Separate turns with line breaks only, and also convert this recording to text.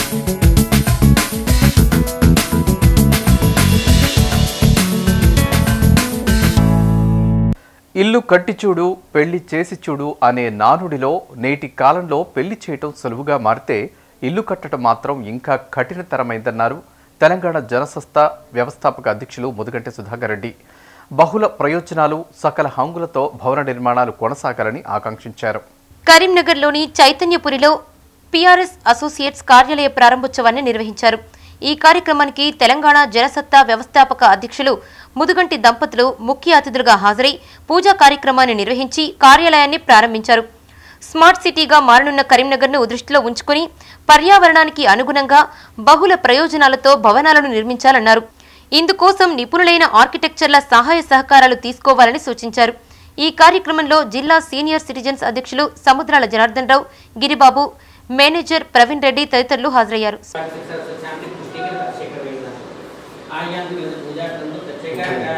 ఇల్లు కట్టి చూడు పెళ్లి చేసి చూడు అనే నానుడిలో నేటి కాలంలో పెళ్లి చేయటం సులువుగా మారితే ఇల్లు కట్టడం మాత్రం ఇంకా కఠినతరమైందన్నారు తెలంగాణ జనసంస్థ వ్యవస్థాపక అధ్యక్షులు ముదుగంటి సుధాకర్ రెడ్డి బహుళ ప్రయోజనాలు సకల హంగులతో భవన నిర్మాణాలు కొనసాగాలని ఆకాంక్షించారు
కరీంనగర్లోని చైతన్యపురిలో పీఆర్ఎస్ అసోసియేట్స్ కార్యాలయ ప్రారంభోత్సవాన్ని నిర్వహించారు ఈ కార్యక్రమానికి తెలంగాణ జనసత్తా వ్యవస్థాపక అధ్యక్షులు ముదుగంటి దంపతులు ముఖ్య అతిథులుగా హాజరై పూజా కార్యక్రమాన్ని నిర్వహించి కార్యాలయాన్ని ప్రారంభించారు స్మార్ట్ సిటీగా మారనున్న కరీంనగర్ను దృష్టిలో ఉంచుకుని పర్యావరణానికి అనుగుణంగా బహుళ ప్రయోజనాలతో భవనాలను నిర్మించాలన్నారు ఇందుకోసం నిపుణులైన ఆర్కిటెక్చర్ల సహాయ సహకారాలు తీసుకోవాలని సూచించారు ఈ కార్యక్రమంలో జిల్లా సీనియర్ సిటిజన్స్ అధ్యక్షులు సముద్రాల జనార్దన్ రావు గిరిబాబు మేనేజర్ ప్రవీణ్ రెడ్డి తదితరులు హాజరయ్యారు
शांति पुष्टि के प्रत्येक वेदना आयाम पूजा तंत्र प्रत्येक